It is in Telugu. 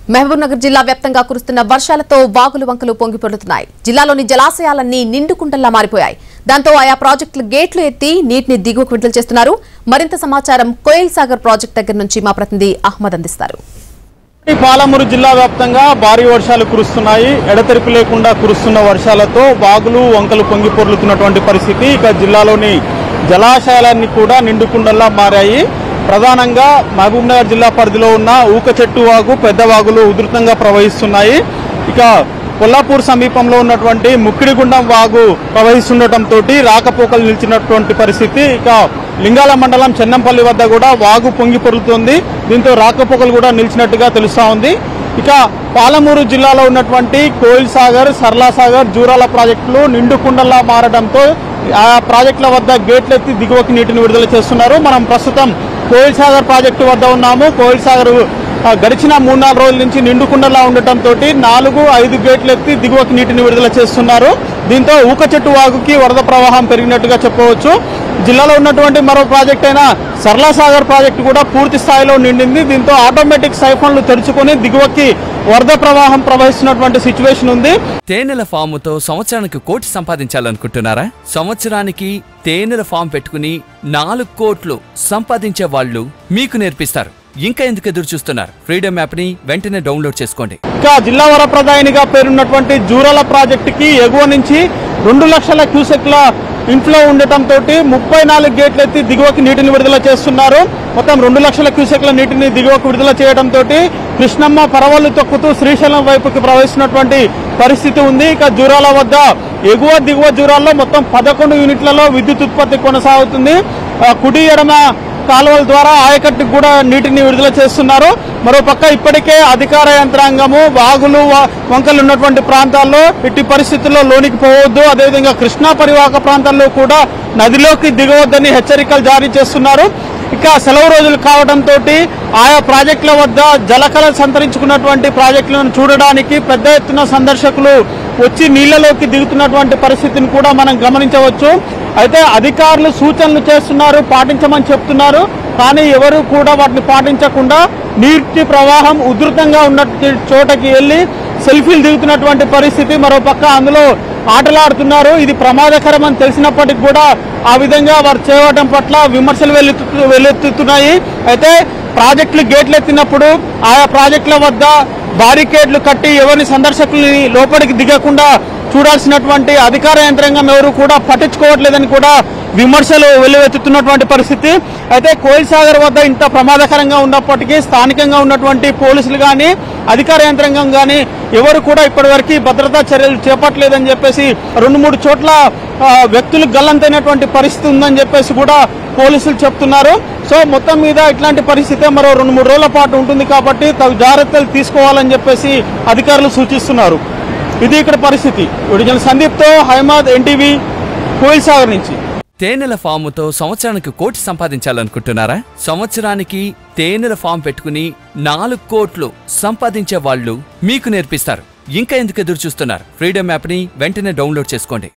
మహబూబ్నగర్ జిల్లా వ్యాప్తంగా కురుస్తున్న వర్షాలతో వాగులు వంకలు పొంగిపొర్లుతున్నాయి జిల్లాలోని జలాశయాలన్నీ నిండుకుంటల్లా మారిపోయాయి దాంతో ఆయా ప్రాజెక్టులు గేట్లు ఎత్తి నీటిని దిగువకు విడుదల చేస్తున్నారు మరింత సమాచారం కోయిల్ సాగర్ ప్రాజెక్టు దగ్గర నుంచి మా ప్రతినిధి అహ్మద్ అందిస్తారు ఈ పాలమూరు జిల్లా వ్యాప్తంగా భారీ వర్షాలు కురుస్తున్నాయి ఎడతెరిపి లేకుండా కురుస్తున్న వర్షాలతో వాగులు వంకలు పొంగి పొర్లుతున్నటువంటి పరిస్థితి ఇక జిల్లాలోని జలాశయాలన్నీ కూడా నిండుకుండల్లా మారాయి ప్రధానంగా మహబూబ్నగర్ జిల్లా పరిధిలో ఉన్న ఊక చెట్టు వాగు పెద్ద వాగులు ఉధృతంగా ప్రవహిస్తున్నాయి ఇక కొల్లాపూర్ సమీపంలో ఉన్నటువంటి ముక్కిడిగుండం వాగు ప్రవహిస్తుండటంతో రాకపోకలు నిలిచినటువంటి పరిస్థితి ఇక లింగాల మండలం చెన్నంపల్లి వద్ద కూడా వాగు పొంగి పొరులుతోంది దీంతో రాకపోకలు కూడా నిలిచినట్టుగా తెలుస్తా ఉంది ఇక పాలమూరు జిల్లాలో ఉన్నటువంటి కోయిల్ సాగర్ సర్లా సాగర్ జూరాల ప్రాజెక్టులు నిండుకుండలా మారడంతో ఆ ప్రాజెక్టుల వద్ద గేట్లు ఎత్తి దిగువకి నీటిని విడుదల చేస్తున్నారు మనం ప్రస్తుతం కోయిల్ సాగర్ ప్రాజెక్టు వద్ద ఉన్నాము కోయిల్ సాగర్ ఆ, గడిచిన మూడు నాలుగు రోజుల నుంచి నిండుకుండలా ఉండటంతో నాలుగు ఐదు గేట్లు ఎత్తి దిగువకి నీటిని విడుదల చేస్తున్నారు దీంతో ఊక చెట్టు వాగుకి వరద ప్రవాహం పెరిగినట్టుగా చెప్పవచ్చు జిల్లాలో ఉన్నటువంటి మరో ప్రాజెక్ట్ అయిన సర్లా సాగర్ ప్రాజెక్టు కూడా పూర్తి స్థాయిలో నిండింది దీంతో ఆటోమేటిక్ సైఫన్లు తెరుచుకొని దిగువకి వరద ప్రవాహం ప్రవహిస్తున్నటువంటి సిచ్యువేషన్ ఉంది తేనెల ఫాముతో సంవత్సరానికి కోటి సంపాదించాలనుకుంటున్నారా సంవత్సరానికి తేనెల ఫామ్ పెట్టుకుని నాలుగు కోట్లు సంపాదించే వాళ్ళు మీకు నేర్పిస్తారు ఇంకా ఎందుకు ఎదురు చూస్తున్నారు ఫ్రీడమ్ యాప్ ని వెంటనే డౌన్లోడ్ చేసుకోండి ఇంకా జిల్లా వరప్రదాయనిగా పేరున్నటువంటి జూరాల ప్రాజెక్టుకి ఎగువ నుంచి రెండు లక్షల క్యూసెక్ల ఇన్ఫ్లో ఉండటంతో ముప్పై నాలుగు గేట్లు ఎత్తి దిగువకి నీటిని విడుదల చేస్తున్నారు మొత్తం రెండు లక్షల క్యూసెక్ల నీటిని దిగువకు విడుదల చేయడంతో కృష్ణమ్మ పరవళ్లు తొక్కుతూ శ్రీశైలం వైపుకి ప్రవహిస్తున్నటువంటి పరిస్థితి ఉంది ఇక జూరాల వద్ద ఎగువ దిగువ జూరాల్లో మొత్తం పదకొండు యూనిట్లలో విద్యుత్ ఉత్పత్తి కొనసాగుతుంది ఆ, కుడి ఎడమ కాలువల ద్వారా ఆయకట్టుకు కూడా నీటిని విడుదల చేస్తున్నారు మరోపక్క ఇప్పటికే అధికార యంత్రాంగము వాగులు వ- వంకలు ఉన్నటువంటి ప్రాంతాల్లో ఇట్టి పరిస్థితుల్లో లోనికి పోవద్దు అదేవిధంగా కృష్ణా పరివాహక ప్రాంతాల్లో కూడా నదిలోకి దిగవద్దని హెచ్చరికలు జారీ చేస్తున్నారు ఇక సెలవు రోజులు కావడంతో ఆయా ప్రాజెక్టుల వద్ద జలకళ సంతరించుకున్నటువంటి ప్రాజెక్టులను చూడడానికి పెద్ద ఎత్తున సందర్శకులు వచ్చి నీళ్లలోకి దిగుతున్నటువంటి పరిస్థితిని కూడా మనం గమనించవచ్చు అయితే అధికారులు సూచనలు చేస్తున్నారు పాటించమని చెప్తున్నారు కానీ ఎవరు కూడా వాటిని పాటించకుండా నీటి ప్రవాహం ఉధృతంగా ఉన్న చోటకి వెళ్ళి సెల్ఫీలు దిగుతున్నటువంటి పరిస్థితి మరోపక్క అందులో ఆటలాడుతున్నారు ఇది ప్రమాదకరం అని తెలిసినప్పటికీ కూడా ఆ విధంగా వారు చేయడం పట్ల విమర్శలు వెల్లుతు వెల్లుతున్నాయి అయితే ప్రాజెక్టులు గేట్లు ఎత్తినప్పుడు ఆయా ప్రాజెక్టుల వద్ద బారికేడ్లు కట్టి ఎవరిని సందర్శకుల్ని లోపలికి దిగకుండా చూడాల్సినటువంటి అధికార యంత్రాంగం ఎవరు కూడా పట్టించుకోవట్లేదని కూడా విమర్శలు వెల్లువెత్తుతున్నటువంటి పరిస్థితి అయితే కోయిల్ సాగర్ వద్ద ఇంత ప్రమాదకరంగా ఉన్నప్పటికీ స్థానికంగా ఉన్నటువంటి పోలీసులు కానీ అధికార యంత్రాంగం కానీ ఎవరు కూడా ఇప్పటివరకు భద్రతా చర్యలు చేపట్టలేదని చెప్పేసి రెండు మూడు చోట్ల ఆ, వ్యక్తులు గల్లంతైనటువంటి పరిస్థితి ఉందని చెప్పేసి కూడా పోలీసులు చెప్తున్నారు సో మొత్తం మీద ఇట్లాంటి పరిస్థితి మరో రెండు మూడు రోజుల పాటు ఉంటుంది కాబట్టి తగు జాగ్రత్తలు తీసుకోవాలని చెప్పేసి అధికారులు సూచిస్తున్నారు ఇది ఇక్కడ పరిస్థితి ఒరిజినల్ సందీప్తో హైమాద్ ఎన్టీవీ కోయిల్ సాగర్ నుంచి తేనెల ఫాముతో సంవత్సరానికి కోటి సంపాదించాలనుకుంటున్నారా సంవత్సరానికి తేనెల ఫామ్ పెట్టుకుని నాలుగు కోట్లు సంపాదించే వాళ్ళు మీకు నేర్పిస్తారు ఇంకా ఎందుకు ఎదురు చూస్తున్నారు ఫ్రీడమ్ యాప్ ని వెంటనే డౌన్లోడ్ చేసుకోండి